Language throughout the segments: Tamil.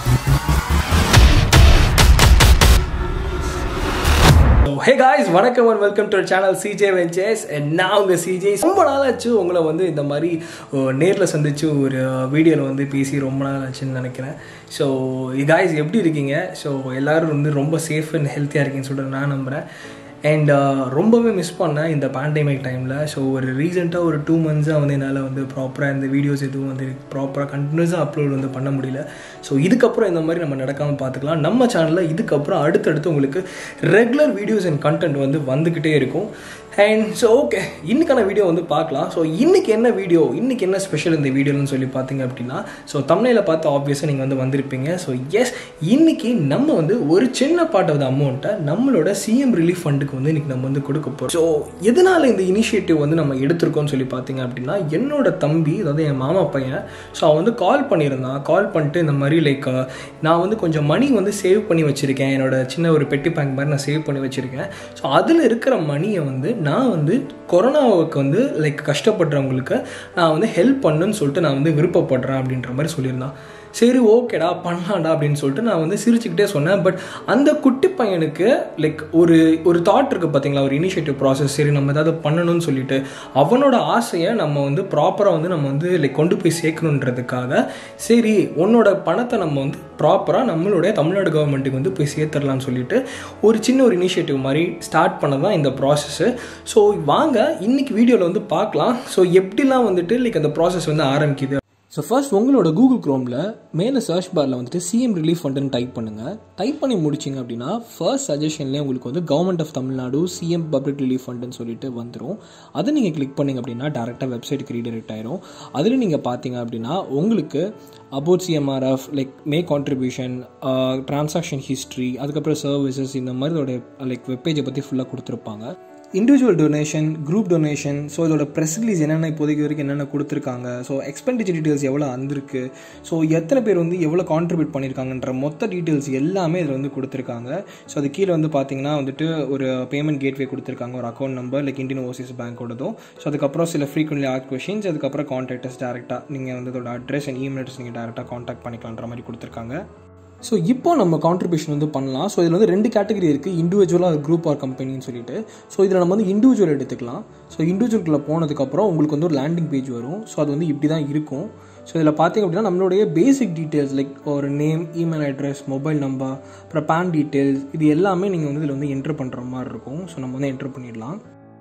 ஹே காய்ஸ் வணக்கம் and welcome to channel CJ ventures நான் உங்கள் சிஜே ரொம்ப நாள் ஆச்சு உங்களை வந்து இந்த மாதிரி நேரில் சந்திச்சு ஒரு வீடியோவில் வந்து பேசி ரொம்ப நாள் ஆச்சுன்னு நினைக்கிறேன் ஸோ காய்ஸ் எப்படி இருக்கீங்க ஸோ எல்லோரும் வந்து ரொம்ப சேஃப் அண்ட் ஹெல்த்தியாக இருக்கீங்கன்னு சொல்லிட்டு நான் நம்புகிறேன் அண்ட் ரொம்பவே மிஸ் பண்ணேன் இந்த பேண்டமிக் டைமில் ஸோ ஒரு ரீசெண்டாக ஒரு டூ மந்த்ஸாக வந்து என்னால் வந்து ப்ராப்பராக இந்த வீடியோஸ் எதுவும் வந்து ப்ராப்பராக கண்டினியூஸாக அப்லோட் வந்து பண்ண முடியல ஸோ இதுக்கப்புறம் இந்த மாதிரி நம்ம நடக்காமல் பார்த்துக்கலாம் நம்ம சேனலில் இதுக்கப்புறம் அடுத்தடுத்து உங்களுக்கு ரெகுலர் வீடியோஸ் அண்ட் கண்டென்ட் வந்து வந்துக்கிட்டே இருக்கும் அண்ட் ஸோ ஓகே இன்றைக்கான வீடியோ வந்து பார்க்கலாம் ஸோ இன்றைக்கி என்ன வீடியோ இன்றைக்கி என்ன ஸ்பெஷல் இந்த வீடியோன்னு சொல்லி பார்த்தீங்க அப்படின்னா ஸோ தமிழில் பார்த்து ஆப்வியஸாக நீங்கள் வந்து வந்திருப்பீங்க ஸோ எஸ் இன்றைக்கி நம்ம வந்து ஒரு சின்ன பார்ட் ஆஃப் த அமௌண்ட்டை நம்மளோட சிஎம் ரிலீஃப் ஃபண்டுக்கு வந்து இன்றைக்கி நம்ம வந்து கொடுக்க போகிறோம் ஸோ எதனால் இந்த இனிஷியேட்டிவ் வந்து நம்ம எடுத்திருக்கோம்னு சொல்லி பார்த்தீங்க அப்படின்னா என்னோட தம்பி அதாவது என் மாமா பையன் ஸோ அவன் வந்து கால் பண்ணியிருந்தான் கால் பண்ணிட்டு இந்த மாதிரி லைக் நான் வந்து கொஞ்சம் மணி வந்து சேவ் பண்ணி வச்சுருக்கேன் என்னோட சின்ன ஒரு பெட்டி பேங்க் மாதிரி நான் சேவ் பண்ணி வச்சுருக்கேன் ஸோ அதில் இருக்கிற மணியை வந்து நான் வந்து கொரோனாவுக்கு வந்து லைக் கஷ்டப்படுறவங்களுக்கு நான் வந்து ஹெல்ப் பண்ணுன்னு சொல்லிட்டு நான் வந்து விருப்பப்படுறேன் அப்படின்ற மாதிரி சொல்லியிருந்தான் சரி ஓகேடா பண்ணலாம்டா அப்படின்னு சொல்லிட்டு நான் வந்து சிரிச்சுக்கிட்டே சொன்னேன் பட் அந்த குட்டி பையனுக்கு லைக் ஒரு ஒரு தாட் இருக்குது பார்த்தீங்களா ஒரு இனிஷியேட்டிவ் ப்ராசஸ் சரி நம்ம ஏதாவது பண்ணணும்னு சொல்லிட்டு அவனோட ஆசையை நம்ம வந்து ப்ராப்பராக வந்து நம்ம வந்து லைக் கொண்டு போய் சேர்க்கணுன்றதுக்காக சரி உன்னோட பணத்தை நம்ம வந்து ப்ராப்பராக நம்மளுடைய தமிழ்நாடு கவர்மெண்ட்டுக்கு வந்து போய் சேர்த்துடலாம்னு சொல்லிட்டு ஒரு சின்ன ஒரு இனிஷியேட்டிவ் மாதிரி ஸ்டார்ட் பண்ண தான் இந்த ப்ராசஸ்ஸு ஸோ வாங்க இன்னைக்கு வீடியோவில் வந்து பார்க்கலாம் ஸோ எப்படிலாம் வந்துட்டு லைக் அந்த ப்ராசஸ் வந்து ஆரம்பிக்குது ஸோ ஃபர்ஸ்ட் உங்களோட கூகுள் க்ரோமில் மேலே சர்ச் பாரில் வந்துட்டு சிஎம் ரிலீஃப் ஃபண்டுன்னு டைப் பண்ணுங்கள் டைப் பண்ணி முடிச்சிங்க அப்படின்னா ஃபர்ஸ்ட் சஜஷன்லேயே உங்களுக்கு வந்து government of Tamil Nadu CM public relief ஃபண்டுன்னு சொல்லிட்டு வந்துடும் அதை நீங்கள் கிளிக் பண்ணிங்க அப்படின்னா டேரெக்டாக வெப்சைட்டுக்கு ரீடைரக்ட் ஆயிரும் அதில் நீங்கள் பார்த்தீங்க அப்படின்னா உங்களுக்கு about CMRF like may contribution transaction history அதுக்கப்புறம் சர்வீசஸ் இந்த மாதிரி லைக் வெப்பேஜை பற்றி ஃபுல்லாக கொடுத்துருப்பாங்க individual donation group donation so இதோட ப்ரெஸ் ரிலீஸ் என்னென்ன இப்போதைக்கு வரைக்கும் என்னென்ன கொடுத்துருக்காங்க ஸோ எக்ஸ்பெண்டிச்சர் டீட்டெயில்ஸ் எவ்வளோ வந்திருக்கு ஸோ எத்தனை பேர் வந்து எவ்வளோ கான்ட்ரிபியூட் பண்ணியிருக்காங்கன்ற மொத்த டீட்டெயில்ஸ் எல்லாமே இதில் வந்து கொடுத்துருக்காங்க ஸோ அது கீழே வந்து பார்த்தீங்கன்னா வந்துட்டு ஒரு பேமெண்ட் கேட்வே கொடுத்துருக்காங்க ஒரு account number like Indian overseas பேங்க்கோடதும் ஸோ அதுக்கப்புறம் சில ஃப்ரீக்வெண்ட்லி ஆர்ட் கொஷின்ஸ் அதுக்கப்புறம் கான்டாக்டர்ஸ் டேரெக்டாக நீங்கள் வந்து அதோட அட்ரஸ் அண்ட் இமெயில் அட்ரஸ் நீங்கள் டேரெக்டாக கான்டாக்ட் பண்ணிக்கலான்ற மாதிரி கொடுத்துருக்காங்க ஸோ இப்போ நம்ம கான்ட்ரிபியூஷன் வந்து பண்ணலாம் ஸோ இதில் வந்து ரெண்டு கேட்டகரி இருக்குது இண்டிவிஜுவலாக குரூப் ஆர் கம்பெனின்னு சொல்லிட்டு ஸோ இதில் நம்ம வந்து இண்டிவிஜுவல் எடுத்துக்கலாம் ஸோ இண்டிவிஜுவல்குள்ளே போனதுக்கப்புறம் உங்களுக்கு வந்து ஒரு லேண்டிங் பேஜ் வரும் ஸோ அது வந்து இப்படி தான் இருக்கும் ஸோ இதில் பார்த்தீங்க அப்படின்னா நம்மளுடைய பேசிக் டீட்டெயில்ஸ் லைக் ஒரு name email address mobile number அப்புறம் பேன் டீட்டெயில்ஸ் இது எல்லாமே நீங்கள் வந்து இதில் வந்து என்ட்ரு பண்ணுற மாதிரி இருக்கும் ஸோ நம்ம வந்து என்ட்ரு பண்ணிடலாம்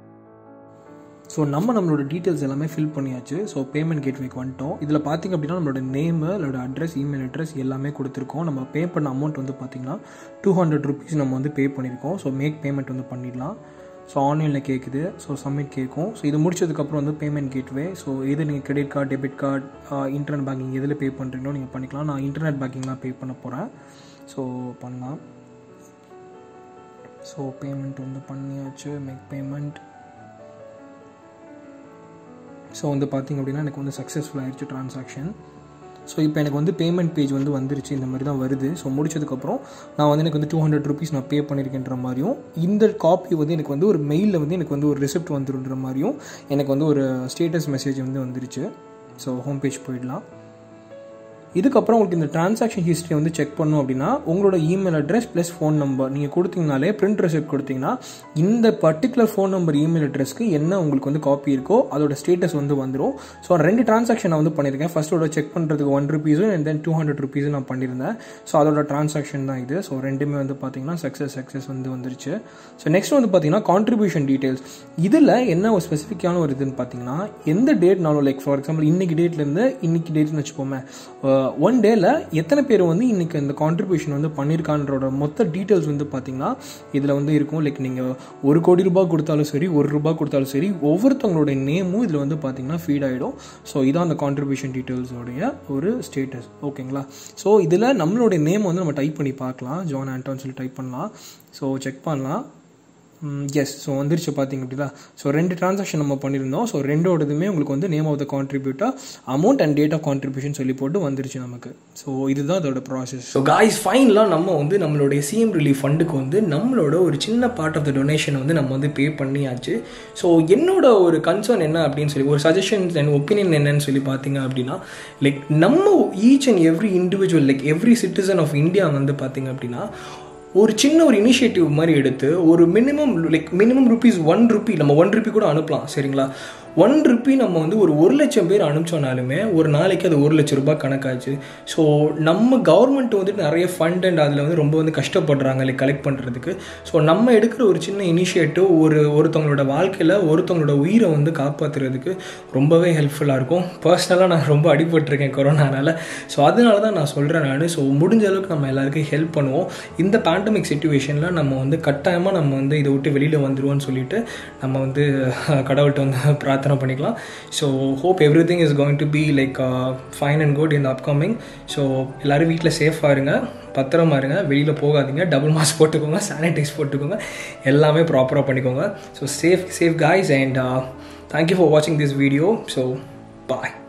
ஸோ நம்ம நம்மளோட டீட்டெயில்ஸ் எல்லாமே ஃபில் பண்ணியாச்சு ஸோ பேமெண்ட் கேட்வேக்கு வந்துட்டோம் இதில் பார்த்திங்க அப்படின்னா நம்மளோட நேமு அதோட அட்ரஸ் இமெயில் அட்ரஸ் எல்லாமே கொடுத்துருக்கோம் நம்ம பே பண்ண அமௌண்ட் வந்து பார்த்திங்கன்னா டூ ஹண்ட்ரட் ருபீஸ் நம்ம வந்து பே பண்ணியிருக்கோம் ஸோ மேக் பேமெண்ட் வந்து பண்ணிடலாம் ஸோ ஆன்லைனில் கேட்குது ஸோ சப்மிட் கேட்கும் ஸோ இது முடிச்சதுக்கப்புறம் வந்து பேமெண்ட் கேட்வே ஸோ எது நீங்கள் credit card debit card internet banking எதில் பே பண்ணுறீங்களோ நீங்கள் பண்ணிக்கலாம் நான் இன்டர்நெட் பேங்கிங் தான் பே பண்ண போகிறேன் ஸோ பண்ணலாம் ஸோ பேமெண்ட் வந்து பண்ணியாச்சு மேக் பேமெண்ட் ஸோ வந்து பார்த்திங்க அப்படின்னா எனக்கு வந்து சக்ஸஸ்ஃபுல் ஆயிடுச்சு ட்ரான்சாக்ஷன் ஸோ இப்போ எனக்கு வந்து பேமெண்ட் பேஜ் வந்து வந்துருச்சு இந்த மாதிரி தான் வருது ஸோ முடிச்சதுக்கப்புறம் நான் வந்து எனக்கு வந்து டூ ஹண்ட்ரட் ருபீஸ் நான் பே பண்ணியிருக்கேன்ற மாதிரியும் இந்த காப்பி வந்து எனக்கு வந்து ஒரு மெயிலில் வந்து எனக்கு வந்து ஒரு ரிசிப்ட் வந்துருன்ற மாதிரியும் எனக்கு வந்து ஒரு ஸ்டேட்டஸ் மெசேஜ் வந்து வந்துருச்சு ஸோ ஹோம் பேஜ் போயிடலாம் இதுக்கப்புறம் உங்களுக்கு இந்த ட்ரான்சாக்ஷன் ஹிஸ்ட்ரி வந்து செக் பண்ணும் அப்படின்னா உங்களோட email address plus phone number நீங்கள் கொடுத்தீங்கனாலே பிரிண்ட் ரெசிப்ட் கொடுத்தீங்கன்னா இந்த பர்டிகுலர் ஃபோன் நம்பர் இமெயில் அட்ரஸ்க்கு என்ன உங்களுக்கு வந்து காப்பி இருக்கோ அதோட ஸ்டேட்டஸ் வந்து வந்துடும் ஸோ ரெண்டு ட்ரான்சாக்ஷன் நான் வந்து பண்ணியிருக்கேன் ஃபர்ஸ்ட்டோட செக் பண்ணுறதுக்கு ஒன் ருபீஸும் அண்ட் தென் டூ ஹண்ட்ரட் ருபீஸும் நான் பண்ணியிருந்தேன் ஸோ அதோட ட்ரான்சாக்ஷன் தான் இது ஸோ ரெண்டுமே வந்து பார்த்தீங்கன்னா சக்ஸஸ் சக்ஸஸ் வந்து வந்துருச்சு ஸோ நெக்ஸ்ட் வந்து பார்த்தீங்கன்னா கான்ட்ரிபியூஷன் டீட்டெயில்ஸ் இதில் என்ன ஒரு ஸ்பெசிஃபிக்கான ஒரு இதுன்னு பார்த்தீங்கன்னா எந்த டேட்னாலும் லைக் ஃபார் எக்ஸாம்பிள் இன்னைக்கு டேட்லேருந்து இன்னைக்கு டேட்னு வச்சுப்போமே ஒன் டேல எத்தனை பேர் வந்து இன்னைக்கு இந்த கான்ட்ரிபியூஷன் வந்து பண்ணியிருக்கான்றோட மொத்த டீட்டெயில்ஸ் வந்து பார்த்தீங்கன்னா இதில் வந்து இருக்கும் லைக் நீங்கள் ஒரு கோடி ரூபாய் கொடுத்தாலும் சரி ஒரு ரூபாய் கொடுத்தாலும் சரி ஒவ்வொருத்தவங்களுடைய நேமும் இதில் வந்து பார்த்தீங்கன்னா ஃபீட் ஆகிடும் ஸோ இதான் அந்த கான்ட்ரிபியூஷன் டீட்டெயில்ஸோடைய ஒரு ஸ்டேட்டஸ் ஓகேங்களா ஸோ இதில் நம்மளுடைய நேம் வந்து நம்ம டைப் பண்ணி பார்க்கலாம் ஜான் ஆண்டோன்னு சொல்லி டைப் பண்ணலாம் ஸோ செக் பண்ணலாம் எஸ் ஸோ வந்துருச்சு பார்த்தீங்க அப்படின்னா ஸோ ரெண்டு ட்ரான்சாக்ஷன் நம்ம பண்ணியிருந்தோம் ஸோ ரெண்டோடதுமே உங்களுக்கு வந்து நேம் ஆஃப் த கான்ட்ரிபியூட்டாக amount and date of contribution சொல்லி போட்டு வந்துருச்சு நமக்கு ஸோ இதுதான் அதோட ப்ராசஸ் ஸோ காய்ஸ் ஃபைன்லாம் நம்ம வந்து நம்மளுடைய சிஎம் ரிலீஃப் ஃபண்டுக்கு வந்து நம்மளோட ஒரு சின்ன பார்ட் ஆஃப் த டொனேஷன் வந்து நம்ம வந்து பே பண்ணியாச்சு ஸோ என்னோட ஒரு கன்சர்ன் என்ன அப்படின்னு சொல்லி ஒரு சஜஷன்ஸ் அண்ட் ஒப்பீனியன் என்னன்னு சொல்லி பார்த்தீங்க அப்படின்னா லைக் நம்ம each and every individual like every citizen of India வந்து பார்த்தீங்க அப்படின்னா ஒரு சின்ன ஒரு இனிஷியேட்டிவ் மாதிரி எடுத்து ஒரு minimum like minimum rupees one rupee நம்ம ஒன் ருபி கூட அனுப்பலாம் சரிங்களா ஒன் ருபி நம்ம வந்து ஒரு ஒரு லட்சம் பேர் அனுப்பிச்சோனாலுமே ஒரு நாளைக்கு அது ஒரு லட்சம் ரூபாய் கணக்காச்சு ஸோ நம்ம கவர்மெண்ட் வந்துட்டு நிறைய ஃபண்ட் அண்ட் அதில் வந்து ரொம்ப வந்து கஷ்டப்படுறாங்க லைக் கலெக்ட் பண்ணுறதுக்கு ஸோ நம்ம எடுக்கிற ஒரு சின்ன இனிஷியேட்டிவ் ஒரு ஒருத்தவங்களோட வாழ்க்கையில் ஒருத்தவங்களோட உயிரை வந்து காப்பாற்றுறதுக்கு ரொம்பவே ஹெல்ப்ஃபுல்லாக இருக்கும் பர்சனலாக நான் ரொம்ப அடிபட்டிருக்கேன் கொரோனானால ஸோ அதனால தான் நான் சொல்கிறேன் நான் ஸோ முடிஞ்ச அளவுக்கு நம்ம எல்லாருக்கும் ஹெல்ப் பண்ணுவோம் இந்த பேண்டமிக் சுச்சுவேஷனில் நம்ம வந்து கட்டாயமாக நம்ம வந்து இதை விட்டு வெளியில் வந்துடுவோம்னு சொல்லிட்டு நம்ம வந்து கடவுள்கிட்ட வந்து பிரார்த்தனை பண்ணிக்கலாம் so hope everything is going to be like fine and good in upcoming so எல்லோரும் வீட்டில் சேஃபாக இருங்க பத்திரமா இருங்க வெளியில் போகாதீங்க டபுள் மாஸ்க் போட்டுக்கோங்க சானிடைஸ் போட்டுக்கோங்க எல்லாமே ப்ராப்பராக பண்ணிக்கோங்க so safe safe guys and thank you for வாட்சிங் திஸ் வீடியோ ஸோ பாய்